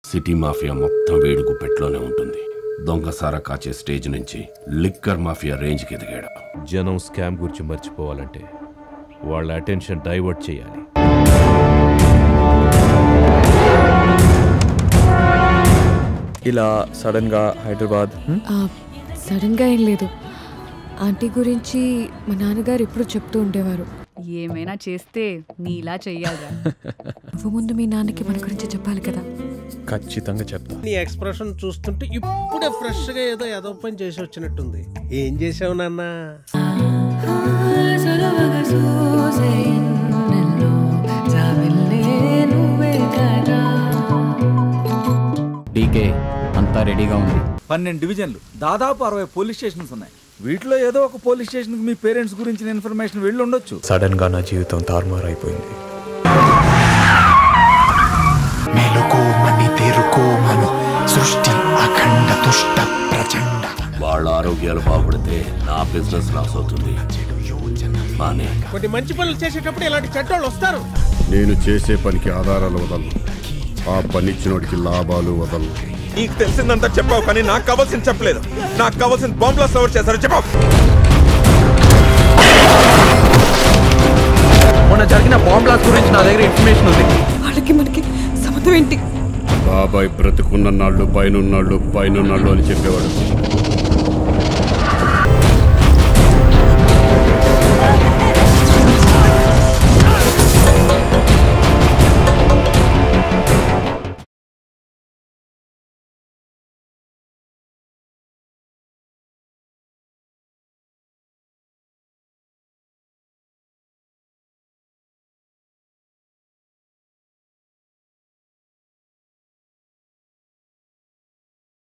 City mafia మొత్తం వేడి గుప్పెట్లోనే ఉంటుంది దొంగసారా కాచే స్టేజ్ నుంచి లిక్కర్ మాఫియా రేంజ్కి ఎదిగాడు జనం స్కామ్ గురించి మర్చిపోవాలంటే వాళ్ళ అటెన్షన్ డైవర్ట్ చేయాలి ఇలా సడన్గా హైదరాబాద్ హ్మ్? సడన్గా ఏం లేదు ఆంటీ గురించి మా నాన్నగారు ఎప్పుడు చెప్తూ ఉండేవారు ఏమైనా చేస్తే నీలా చెయ్యాలిరా నువ్వు ముందు మీ నాన్నకి మన గురించి చెప్పాలి కదా ఖచ్చితంగా చెప్తా నీ ఎక్స్ప్రెషన్ చూస్తుంటే ఇప్పుడే ఫ్రెష్ గా ఏదో ఏదో పని చేసి వచ్చినట్టుంది ఏం చేసావు నాన్న డీకే అంతా రెడీగా ఉంది పన్నెండు డివిజన్లు దాదాపు అరవై పోలీస్ స్టేషన్స్ ఉన్నాయి వీటిలో ఏదో ఒక పోలీస్ స్టేషన్కి మీ పేరెంట్స్ గురించిన ఇన్ఫర్మేషన్ వెళ్ళి ఉండొచ్చు సడన్గా నా జీవితం తారుమారైపోయింది మెలుకోమని తెరుకోమను సృష్టి అఖండ దుష్ట ప్రచండ వాళ్ళ ఆరోగ్యాలు బాగుపడితే నా బిజినెస్ లాస్ అవుతుంది మానే కొన్ని మంచి పనులు చేసేటప్పుడు ఇలాంటి చెడ్డోళ్ళు వస్తారు నేను చేసే పనికి ఆధారాలు వదలను ఆ పనిచ్చినోడికి లాభాలు వదలను నీకు తెలిసిందంతా చెప్పావు కానీ నాకు కావాల్సింది చెప్పలేదు నాకు కావాల్సిన బాంబులో సవర్ చేశారు చెప్పావు మొన్న జరిగిన బాంబ్ బ్లాస్ట్ గురించి నా దగ్గర ఇన్ఫర్మేషన్ ఉంది వాళ్ళకి మనకి సంబంధం ఏంటి బాబాయ్ బ్రతుకున్న నాళ్ళు పైనున్నాళ్ళు పైనున్నాళ్ళు అని చెప్పేవాడు